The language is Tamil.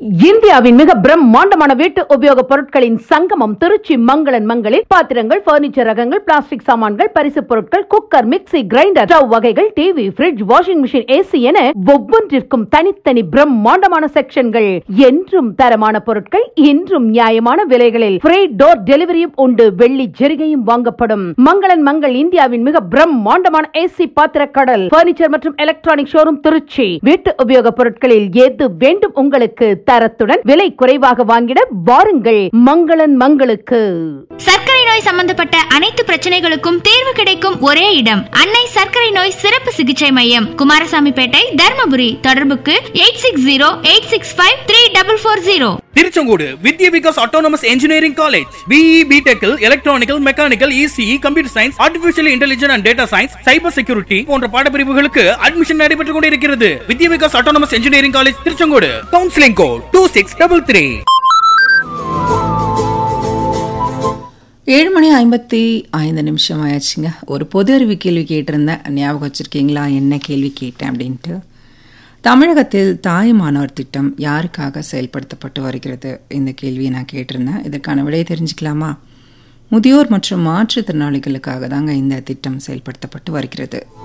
இந்தியாவின் மிக பிரம்மாண்டமான வீட்டு உபயோக பொருட்களின் சங்கமம் திருச்சி மங்களன் மங்களில் பாத்திரங்கள் பர்னிச்சர் ரகங்கள் பிளாஸ்டிக் சாமான்கள் பரிசு பொருட்கள் குக்கர் மிக்ஸி கிரைண்டர் ஸ்டவ் வகைகள் TV fridge washing machine AC என ஒவ்வொன்றிற்கும் தனித்தனி பிரம்மாண்டமான செக்ஷன்கள் என்றும் தரமான பொருட்கள் இன்றும் நியாயமான விலைகளில் ஃப்ரீ டோர் டெலிவரியும் உண்டு வெள்ளி ஜெரிகையும் வாங்கப்படும் மங்களன் மங்கள் இந்தியாவின் மிக பிரம்மாண்டமான ஏசி பாத்திர கடல் பர்னிச்சர் மற்றும் எலக்ட்ரானிக் ஷோரூம் திருச்சி வீட்டு உபயோக பொருட்களில் எது வேண்டும் உங்களுக்கு தரத்துடன் விலை குறைவாக வாங்கிட வாருங்கள் மங்களன் மங்களுக்கு சர்க்கரை நோய் சம்பந்தப்பட்ட அனைத்து பிரச்சனைகளுக்கும் தீர்வு கிடைக்கும் ஒரே இடம் அன்னை சர்க்கரை நோய் சிறப்பு சிகிச்சை மையம் குமாரசாமிப்பேட்டை தர்மபுரி தொடர்புக்கு eight six zero eight six five three double four zero Tiruchengode Vidya Vikas autonomous engineering college BE பிடெக்கில் electronical mechanical ECE computer science artificial intelligence and data science cyber security போன்ற பாடப்பிரிவுகளுக்கு அட்மிஷன் நடைபெற்றுக் கொண்டிருக்கிறது Vidya Vikas autonomous engineering college Tiruchengode counselling code two six double three ஏழு மணி ஐம்பத்தி ஐந்து நிமிஷம் ஆயாச்சுங்க ஒரு பொது அறிவு கேள்வி கேட்டிருந்தேன் ஞாபகம் வச்சிருக்கீங்களா என்ன கேள்வி கேட்டேன் அப்படின்ட்டு தமிழகத்தில் தாய்மானவர் திட்டம் யாருக்காக செயல்படுத்தப்பட்டு வருகிறது இந்த கேள்வியை நான் கேட்டிருந்தேன் இதற்கான விடையை தெரிஞ்சுக்கலாமா முதியோர் மற்றும் மாற்றுத்திறனாளிகளுக்காக தாங்க இந்த திட்டம் செயல்படுத்தப்பட்டு வருகிறது